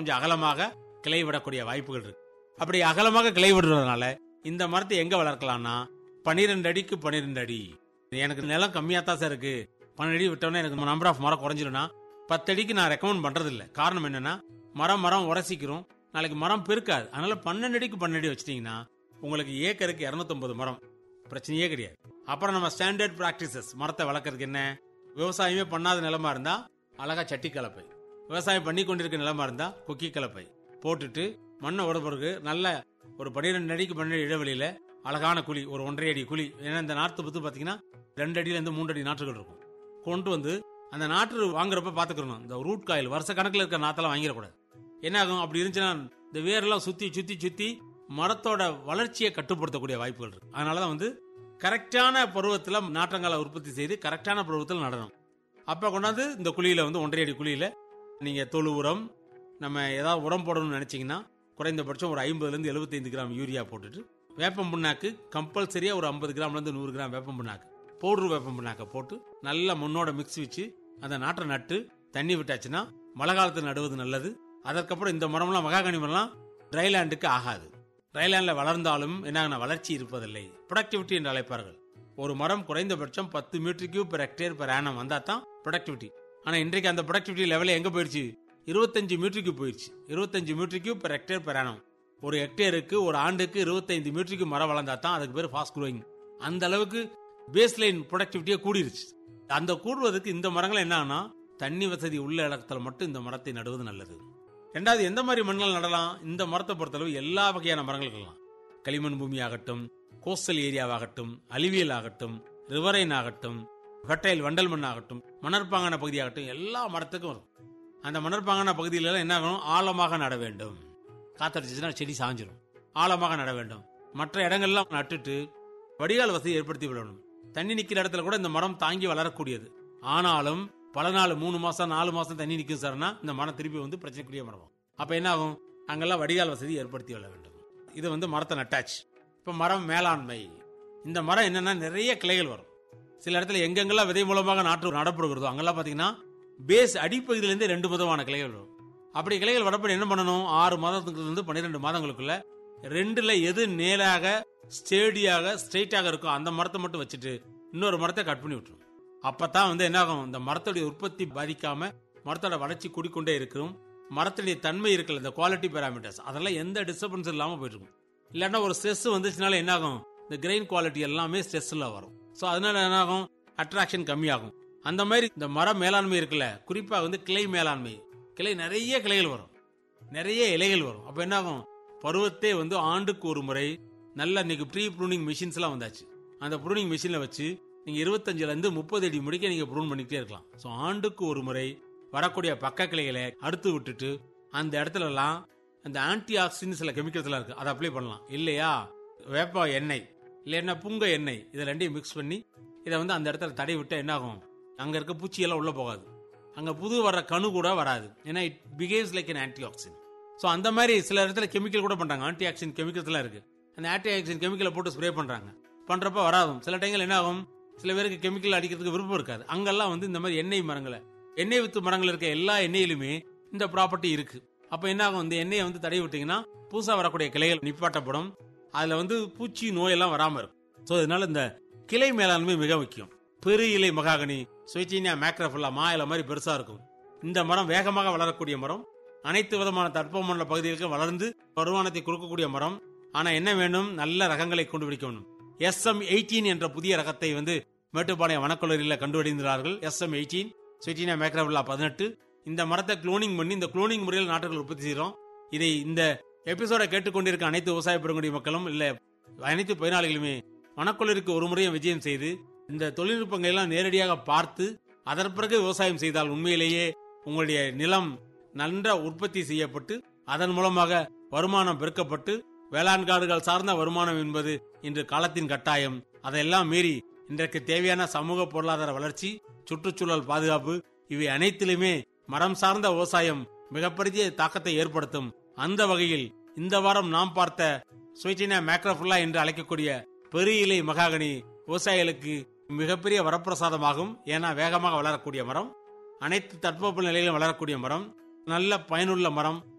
கொஞ்சம் அகலமாக கிளை விடக்கூடிய வாய்ப்புகள் இருக்கு அப்படி அகலமாக கிளை விடுறதுனால இந்த மரத்தை எங்க வளர்க்கலாம்னா பன்னிரெண்டு அடிக்கு பன்னிரெண்டு அடி எனக்கு நிலம் கம்மியா தான் சார் இருக்கு பன்னெண்டு அடி விட்டோன்னே எனக்கு நம்பர் ஆஃப் மரம் குறைஞ்சிடும்னா பத்து அடிக்கு நான் ரெக்கமெண்ட் பண்றது இல்ல காரணம் என்னன்னா மரம் மரம் உரசிக்கிறோம் நாளைக்கு மரம் பெருக்காது அதனால பன்னெண்டு அடிக்கு பன்னெண்டு அடி வச்சிட்டீங்கன்னா உங்களுக்கு ஏக்கருக்கு 250 மரம் பிரச்சனையே கிடையாது அப்புறம் நம்ம ஸ்டாண்டர்ட் பிராக்டிசஸ் மரத்தை வளர்க்கறதுக்கு என்ன விவசாயமே பண்ணாத நிலமா இருந்தா அழகா சட்டி கலப்பை விவசாயம் பண்ணி கொண்டிருக்க நிலமா இருந்தா கொக்கி கலப்பை போட்டுட்டு மண்ணை உட பிறகு நல்ல ஒரு பன்னிரெண்டு அடிக்கு பன்னெண்டு இடைவெளியில அழகான குழி ஒரு ஒன்றரை அடி குழி ஏன்னா இந்த நாற்று பத்து பாத்தீங்கன்னா ரெண்டு அடியில இருந்து மூன்று அடி நாற்றுகள் இருக்கும் கொண்டு வந்து அந்த நாற்று வாங்குறப்ப பாத்துக்கணும் இந்த ரூட் காயில் வருஷ கணக்குல இருக்க நாத்தெல்லாம் வாங்கிடக்கூடாது என்ன ஆகும் அப்படி இருந்துச்சுன்னா இந்த வேரெல்லாம் சுத்தி சுத்தி சுத்தி மரத்தோட வளர்ச்சியை கட்டுப்படுத்தக்கூடிய வாய்ப்புகள் இருக்கு அதனாலதான் வந்து கரெக்டான பருவத்துல நாற்றங்கால உற்பத்தி செய்து கரெக்டான பருவத்தில் நடணும் அப்ப கொண்டாந்து இந்த குழியில வந்து ஒன்றரை அடி குழியில நீங்க தொழு உரம் நம்ம ஏதாவது உரம் போடணும்னு நினைச்சீங்கன்னா குறைந்தபட்சம் ஒரு ஐம்பதுல இருந்து 75 கிராம் யூரியா போட்டுட்டு வேப்பம் புண்ணாக்கு கம்பல்சரியா ஒரு ஐம்பது கிராம்ல இருந்து நூறு கிராம் வேப்பம் புண்ணாக்கு பவுடர் வேப்பம் புண்ணாக்கை போட்டு நல்லா முன்னோட மிக்ஸ் வச்சு அந்த நாட்டை நட்டு தண்ணி விட்டாச்சுன்னா மழை காலத்தில் நடுவது நல்லது அதற்கப்புறம் இந்த மரம்லாம் மகாகனி மரம்லாம் ட்ரைலேண்டுக்கு ஆகாது ட்ரைலேண்ட்ல வளர்ந்தாலும் என்ன வளர்ச்சி இருப்பதில்லை ப்ரொடக்டிவிட்டி என்று அழைப்பார்கள் ஒரு மரம் குறைந்தபட்சம் பத்து metre cube per hectare per annum வந்தா தான் ப்ரொடக்டிவிட்டி ஆனா இன்றைக்கு அந்த ப்ரொடக்டிவிட்டி லெவல் எங்க போயிடுச்சு இருபத்தஞ்சு மீட்டர் கியூப் போயிடுச்சு இருபத்தஞ்சு metre cube per hectare per annum ஒரு ஹெக்டேருக்கு ஒரு ஆண்டுக்கு இருபத்தைந்து மீட்டருக்கு மரம் வளர்ந்தா தான் அதுக்கு பேர் ஃபாஸ்ட் க்ரோயிங் அந்த அளவுக்கு பேஸ் லைன் ப்ரொடக்டிவிட்டியே கூடிருச்சு அந்த கூடுவதற்கு இந்த மரங்கள் என்னன்னா தண்ணி வசதி உள்ள இடத்துல மட்டும் இந்த மரத்தை நடுவது நல்லது ரெண்டாவது எந்த மாதிரி மண்ணில் நடலாம் இந்த மரத்தை பொறுத்தளவு எல்லா வகையான மரங்கள் இருக்கலாம் களிமண் பூமி ஆகட்டும் கோஸ்டல் ஏரியாவாகட்டும் அலுவியல் ஆகட்டும் ரிவரைன் ஆகட்டும் ஃபெர்டைல் வண்டல் மண் ஆகட்டும் மணற்பாங்கான பகுதி ஆகட்டும் எல்லா மரத்துக்கும் வரும் அந்த மணற்பாங்கான பகுதியில என்ன ஆகணும் ஆழமாக நட வேண்டும் காத்தடிச்சுன்னா செடி சாஞ்சிரும் ஆழமாக நட வேண்டும் மற்ற இடங்கள்லாம் நட்டுட்டு வடிகால் வசதி ஏற்படுத்தி விடணும் தண்ணி நிக்கிற இடத்துல கூட இந்த மரம் தாங்கி வளரக்கூடியது ஆனாலும் பல நாள் மூணு மாசம் நாலு மாசம் தண்ணி நிக்கும் சார்னா இந்த மரம் திருப்பி வந்து பிரச்சனைக்குரிய மரம் அப்ப என்ன ஆகும் அங்கெல்லாம் வடிகால் வசதி ஏற்படுத்தி விட வேண்டும் இது வந்து மரத்தை நட்டாச்சு இப்ப மரம் மேலாண்மை இந்த மரம் என்னன்னா நிறைய கிளைகள் வரும் சில இடத்துல எங்கெங்கெல்லாம் விதை மூலமாக நாற்று நடப்படுகிறதோ அங்கெல்லாம் பாத்தீங்கன்னா பேஸ் அடிப்பகுதியிலிருந்து ரெண்டு விதமான கிளைகள் வரும் அப்படி கிளைகள் வரப்படி என்ன பண்ணணும் ஆறு மாதத்துக்கு இருந்து பன்னிரெண்டு மாதங்களுக்குள்ள ரெண்டுல எது நேராக ஸ்டேடியாக ஸ்ட்ரெயிட்டாக இருக்கோ அந்த மரத்தை மட்டும் வச்சுட்டு இன்னொரு மரத்தை கட் பண்ணி விட்டுரும் அப்பதான் வந்து என்ன ஆகும் இந்த மரத்துடைய உற்பத்தி பாதிக்காம மரத்தோட வளர்ச்சி கூடிக்கொண்டே இருக்கும் மரத்துடைய தன்மை இருக்குல்ல இந்த குவாலிட்டி பேராமீட்டர்ஸ் அதெல்லாம் எந்த டிஸ்டர்பன்ஸ் இல்லாம போயிட்டு இருக்கும் இல்லைன்னா ஒரு ஸ்ட்ரெஸ் வந்துச்சுனால என்ன ஆகும் இந்த கிரெயின் குவாலிட்டி எல்லாமே ஸ்ட்ரெஸ்ல வரும் ஸோ அதனால என்ன ஆகும் அட்ராக்ஷன் கம்மியாகும் அந்த மாதிரி இந்த மர மேலாண்மை இருக்குல்ல குறிப்பா வந்து கிளை மேலாண்மை கிளை நிறைய கிளைகள் வரும் நிறைய இலைகள் வரும் அப்ப என்ன ஆகும் பருவத்தே வந்து ஆண்டுக்கு ஒரு முறை நல்ல இன்னைக்கு ப்ரீ ப்ரூனிங் மிஷின்ஸ் எல்லாம் வந்தாச்சு அந்த ப்ரூனிங் மிஷின்ல வச்சு நீங்க இருபத்தஞ்சுல இருந்து முப்பது அடி முடிக்க நீங்க ப்ரூன் பண்ணிக்கிட்டே இருக்கலாம் ஸோ ஆண்டுக்கு ஒரு முறை வரக்கூடிய பக்க கிளைகளை அறுத்து விட்டுட்டு அந்த இடத்துல எல்லாம் அந்த ஆன்டி ஆக்சிடென்ட் சில கெமிக்கல்ஸ் எல்லாம் இருக்கு அதை அப்ளை பண்ணலாம் இல்லையா வேப்ப எண்ணெய் இல்லைன்னா புங்க எண்ணெய் இதை ரெண்டையும் மிக்ஸ் பண்ணி இதை வந்து அந்த இடத்துல தடை விட்டா என்ன ஆகும் அங்க இருக்க பூச்சி எல்லாம் உள்ள போகாது அங்க புது வர்ற கணு கூட வராது ஏன்னா it behaves like an antioxidant so அந்த மாதிரி சில இடத்துல கெமிக்கல் கூட பண்றாங்க ஆன்டி ஆக்சிடென்ட் கெமிக்கல்ஸ் எல்லாம் இருக்கு அந்த ஆன்டி ஆக்சிடென்ட் கெமிக்கலை போட்டு ஸ்ப்ரே பண்றாங்க பண்றப்ப வராதும் சில டைங்கள் என்ன ஆகும் சில பேருக்கு கெமிக்கல் அடிக்கிறதுக்கு விருப்பம் இருக்காது அங்கெல்லாம் வந்து இந்த மாதிரி எண்ணெய் மரங்களை எண்ணெய் வித்து மரங்கள் இருக்க எல்லா எண்ணெயிலுமே இந்த ப்ராப்பர்ட்டி இருக்கு அப்ப என்ன ஆகும் இந்த எண்ணெயை வந்து தடை விட்டீங்கன்னா புதுசா வரக்கூடிய கிளைகள் நிப்பாட்டப்படும் அதுல வந்து பூச்சி நோயெல்லாம் வராம இருக்கும் ஸோ அதனால இந்த கிளை மேலாண்மை மிக முக்கியம் பெரு இலை மகாகனி சுவிச்சினியா மேக்ரஃபுல்லா மா இலை மாதிரி பெருசா இருக்கும் இந்த மரம் வேகமாக வளரக்கூடிய மரம் அனைத்து விதமான தட்பமண்டல பகுதிகளுக்கும் வளர்ந்து வருமானத்தை கொடுக்கக்கூடிய மரம் ஆனா என்ன வேணும் நல்ல ரகங்களை கொண்டு பிடிக்கணும் எஸ் எம் எயிட்டீன் என்ற புதிய ரகத்தை வந்து மேட்டுப்பாளையம் வனக்கல்லூரியில் கண்டுபிடிந்தார்கள் எஸ் எம் எயிட்டீன் சுவிச்சினியா மேக்ரஃபுல்லா பதினெட்டு இந்த மரத்தை குளோனிங் பண்ணி இந்த குளோனிங் முறையில் நாட்டுகள் உற்பத்தி செய்கிறோம் இதை இந்த எபிசோட கேட்டுக்கொண்டிருக்க அனைத்து விவசாய பெருங்குடி மக்களும் இல்ல அனைத்து பயனாளிகளுமே வனக்கொள்ளருக்கு ஒரு முறையும் விஜயம் செய்து இந்த தொழில்நுட்பங்களை எல்லாம் நேரடியாக பார்த்து அதன் பிறகு விவசாயம் செய்தால் உண்மையிலேயே உங்களுடைய நிலம் நன்ற உற்பத்தி செய்யப்பட்டு அதன் மூலமாக வருமானம் பெருக்கப்பட்டு வேளாண் காடுகள் சார்ந்த வருமானம் என்பது இன்று காலத்தின் கட்டாயம் அதையெல்லாம் மீறி இன்றைக்கு தேவையான சமூக பொருளாதார வளர்ச்சி சுற்றுச்சூழல் பாதுகாப்பு இவை அனைத்திலுமே மரம் சார்ந்த விவசாயம் மிகப்பெரிய தாக்கத்தை ஏற்படுத்தும் அந்த வகையில் இந்த வாரம் நாம் பார்த்த சுவைச்சினா மேக்ரோஃபுல்லா என்று அழைக்கக்கூடிய பெரிய இலை மகாகனி விவசாயிகளுக்கு மிகப்பெரிய வரப்பிரசாதமாகும் ஏன்னா வேகமாக வளரக்கூடிய மரம் அனைத்து தட்பவெப்ப நிலையிலும் வளரக்கூடிய மரம் நல்ல பயனுள்ள மரம்